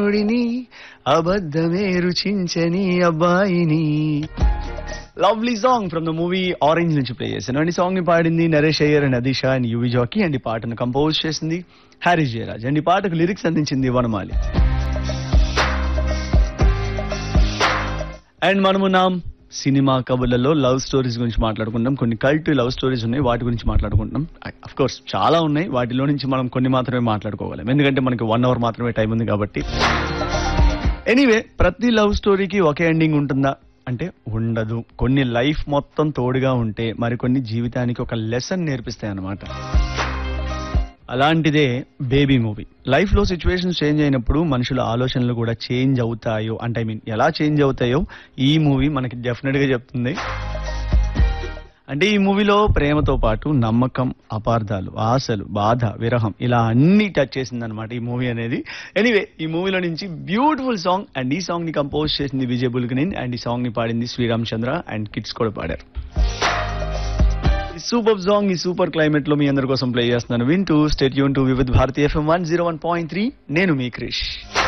ఒడిని అబద్ధమే రుచించని అబ్బాయిని lovely song from the movie Orange నుంచి ప్లే చేశాను అండ్ ఈ సాంగ్ ని పాడింది Naresh Iyer and Adisha and Yuvi Jackie and ఈ పాటను కంపోజ్ చేసింది హ్యారీస్ జయరాజ్ అండ్ ఈ పాటకు లిరిక్స్ అందించింది వనమాలి అండ్ మనము నాం సినిమా కబుర్లలో లవ్ స్టోరీస్ గురించి మాట్లాడుకుంటాం కొన్ని కల్ట్ లవ్ స్టోరీస్ ఉన్నాయి వాటి గురించి మాట్లాడుకుంటాం అఫ్ కోర్స్ చాలా ఉన్నాయి వాటిలో నుంచి మనం కొన్ని మాత్రమే మాట్లాడుకోగలం ఎందుకంటే మనకి వన్ అవర్ మాత్రమే టైం ఉంది కాబట్టి ఎనీవే ప్రతి లవ్ స్టోరీకి ఒకే ఎండింగ్ ఉంటుందా అంటే ఉండదు కొన్ని లైఫ్ మొత్తం తోడుగా ఉంటే మరికొన్ని జీవితానికి ఒక లెసన్ నేర్పిస్తాయి అన్నమాట అలాంటిదే బేబీ మూవీ లైఫ్ లో సిచ్యువేషన్స్ చేంజ్ అయినప్పుడు మనుషుల ఆలోచనలు కూడా చేంజ్ అవుతాయో అంటే ఐ మీన్ ఎలా చేంజ్ అవుతాయో ఈ మూవీ మనకి డెఫినెట్ గా చెప్తుంది అంటే ఈ మూవీలో ప్రేమతో పాటు నమ్మకం అపార్థాలు ఆశలు బాధ విరహం ఇలా అన్ని టచ్ చేసింది అనమాట ఈ మూవీ అనేది ఎనీవే ఈ మూవీలో నుంచి బ్యూటిఫుల్ సాంగ్ అండ్ ఈ సాంగ్ ని కంపోజ్ చేసింది విజయ్ బుల్కనిన్ అండ్ ఈ సాంగ్ ని పాడింది శ్రీరామ్ చంద్ర అండ్ కిడ్స్ కూడా పాడారు ఈ సూపర్ సాంగ్ ఈ సూపర్ క్లైమేట్ లో మీ అందరి కోసం ప్లే చేస్తున్నాను వింటూ స్టేట్ యూన్ టు వివిధ్ భారతీయ FM one zero one point three నేను మీ క్రిష్